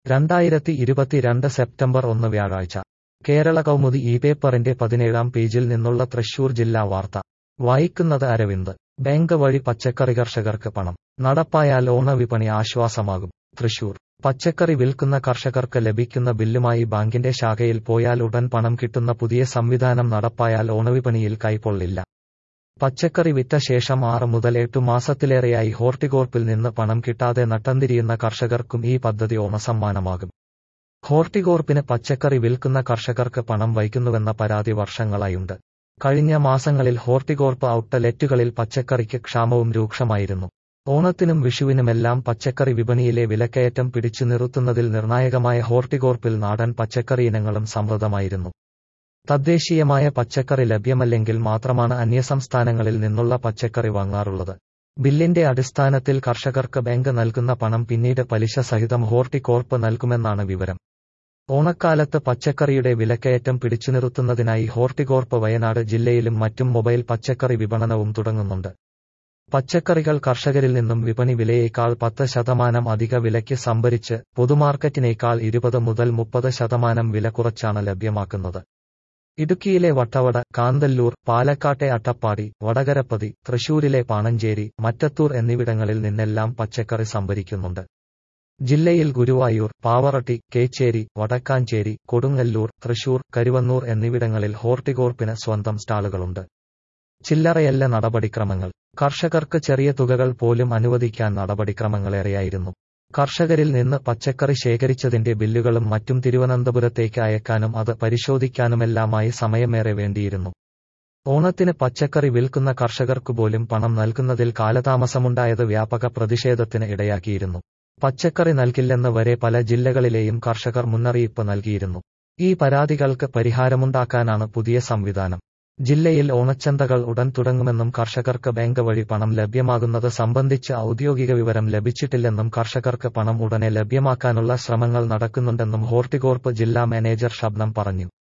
രണ്ടായിരത്തി ഇരുപത്തിരണ്ട് സെപ്റ്റംബർ ഒന്ന് വ്യാഴാഴ്ച കേരള കൗമുദി ഈ പേപ്പറിന്റെ പതിനേഴാം പേജിൽ നിന്നുള്ള തൃശൂർ ജില്ലാ വാർത്ത വായിക്കുന്നത് അരവിന്ദ് ബാങ്ക് വഴി പച്ചക്കറി കർഷകർക്ക് പണം നടപ്പായാൽ ഓണവിപണി ആശ്വാസമാകും തൃശൂർ പച്ചക്കറി വിൽക്കുന്ന കർഷകർക്ക് ലഭിക്കുന്ന ബില്ലുമായി ബാങ്കിന്റെ ശാഖയിൽ പോയാൽ ഉടൻ പണം കിട്ടുന്ന പുതിയ സംവിധാനം നടപ്പായാൽ ഓണവിപണിയിൽ കൈപ്പൊള്ളില്ല പച്ചക്കറി വിറ്റ ശേഷം ആറ് മുതൽ എട്ടു മാസത്തിലേറെയായി ഹോർട്ടികോർപ്പിൽ നിന്ന് പണം കിട്ടാതെ നട്ടംതിരിയുന്ന കർഷകർക്കും ഈ പദ്ധതി ഓണസമ്മാനമാകും ഹോർട്ടികോർപ്പിന് പച്ചക്കറി വിൽക്കുന്ന കർഷകർക്ക് പണം വൈകുന്നുവെന്ന പരാതി വർഷങ്ങളായുണ്ട് കഴിഞ്ഞ മാസങ്ങളിൽ ഹോർട്ടികോർപ്പ് ഔട്ട്ലെറ്റുകളിൽ പച്ചക്കറിക്ക് ക്ഷാമവും രൂക്ഷമായിരുന്നു ഓണത്തിനും വിഷുവിനുമെല്ലാം പച്ചക്കറി വിപണിയിലെ വിലക്കയറ്റം പിടിച്ചു നിർത്തുന്നതിൽ നിർണായകമായ ഹോർട്ടികോർപ്പിൽ നാടൻ പച്ചക്കറി ഇനങ്ങളും സമൃദ്ധമായിരുന്നു തദ്ദേശീയമായ പച്ചക്കറി ലഭ്യമല്ലെങ്കിൽ മാത്രമാണ് അന്യസംസ്ഥാനങ്ങളിൽ നിന്നുള്ള പച്ചക്കറി വാങ്ങാറുള്ളത് ബില്ലിന്റെ അടിസ്ഥാനത്തിൽ കർഷകർക്ക് ബാങ്ക് നൽകുന്ന പണം പിന്നീട് പലിശ സഹിതം ഹോർട്ടികോർപ്പ് നൽകുമെന്നാണ് വിവരം ഓണക്കാലത്ത് പച്ചക്കറിയുടെ വിലക്കയറ്റം പിടിച്ചുനിർത്തുന്നതിനായി ഹോർട്ടികോർപ്പ് വയനാട് ജില്ലയിലും മറ്റും മൊബൈൽ പച്ചക്കറി വിപണനവും തുടങ്ങുന്നുണ്ട് പച്ചക്കറികൾ കർഷകരിൽ നിന്നും വിപണി വിലയേക്കാൾ പത്ത് ശതമാനം അധിക വിലയ്ക്ക് സംഭരിച്ച് പൊതുമാർക്കറ്റിനേക്കാൾ ഇരുപത് മുതൽ മുപ്പത് ശതമാനം വില കുറച്ചാണ് ലഭ്യമാക്കുന്നത് ഇടുക്കിയിലെ വട്ടവട കാന്തല്ലൂർ പാലക്കാട്ടെ അട്ടപ്പാടി വടകരപ്പതി തൃശൂരിലെ പാണഞ്ചേരി മറ്റത്തൂർ എന്നിവിടങ്ങളിൽ നിന്നെല്ലാം പച്ചക്കറി സംഭരിക്കുന്നുണ്ട് ജില്ലയിൽ ഗുരുവായൂർ പാവറട്ടി കേച്ചേരി വടക്കാഞ്ചേരി കൊടുങ്ങല്ലൂർ തൃശൂർ കരുവന്നൂർ എന്നിവിടങ്ങളിൽ ഹോർട്ടികോർപ്പിന് സ്വന്തം സ്റ്റാളുകളുണ്ട് ചില്ലറയല്ല നടപടിക്രമങ്ങൾ കർഷകർക്ക് ചെറിയ തുകകൾ പോലും അനുവദിക്കാൻ നടപടിക്രമങ്ങളേറെയായിരുന്നു കർഷകരിൽ നിന്ന് പച്ചക്കറി ശേഖരിച്ചതിന്റെ ബില്ലുകളും മറ്റും തിരുവനന്തപുരത്തേക്ക് അയക്കാനും അത് പരിശോധിക്കാനുമെല്ലാമായി സമയമേറെ വേണ്ടിയിരുന്നു ഓണത്തിന് പച്ചക്കറി വിൽക്കുന്ന കർഷകർക്കു പോലും പണം നൽകുന്നതിൽ കാലതാമസമുണ്ടായത് വ്യാപക പ്രതിഷേധത്തിന് ഇടയാക്കിയിരുന്നു പച്ചക്കറി നൽകില്ലെന്ന് വരെ പല ജില്ലകളിലെയും കർഷകർ മുന്നറിയിപ്പ് നൽകിയിരുന്നു ഈ പരാതികൾക്ക് പരിഹാരമുണ്ടാക്കാനാണ് പുതിയ സംവിധാനം ജില്ലയിൽ ഓണച്ചന്തകൾ ഉടൻ തുടങ്ങുമെന്നും കർഷകർക്ക് ബാങ്ക് വഴി പണം ലഭ്യമാകുന്നത് സംബന്ധിച്ച് ഔദ്യോഗിക വിവരം ലഭിച്ചിട്ടില്ലെന്നും കർഷകർക്ക് പണം ഉടനെ ലഭ്യമാക്കാനുള്ള ശ്രമങ്ങൾ നടക്കുന്നുണ്ടെന്നും ഹോർട്ടികോർപ്പ് ജില്ലാ മാനേജർ ഷബ്നം പറഞ്ഞു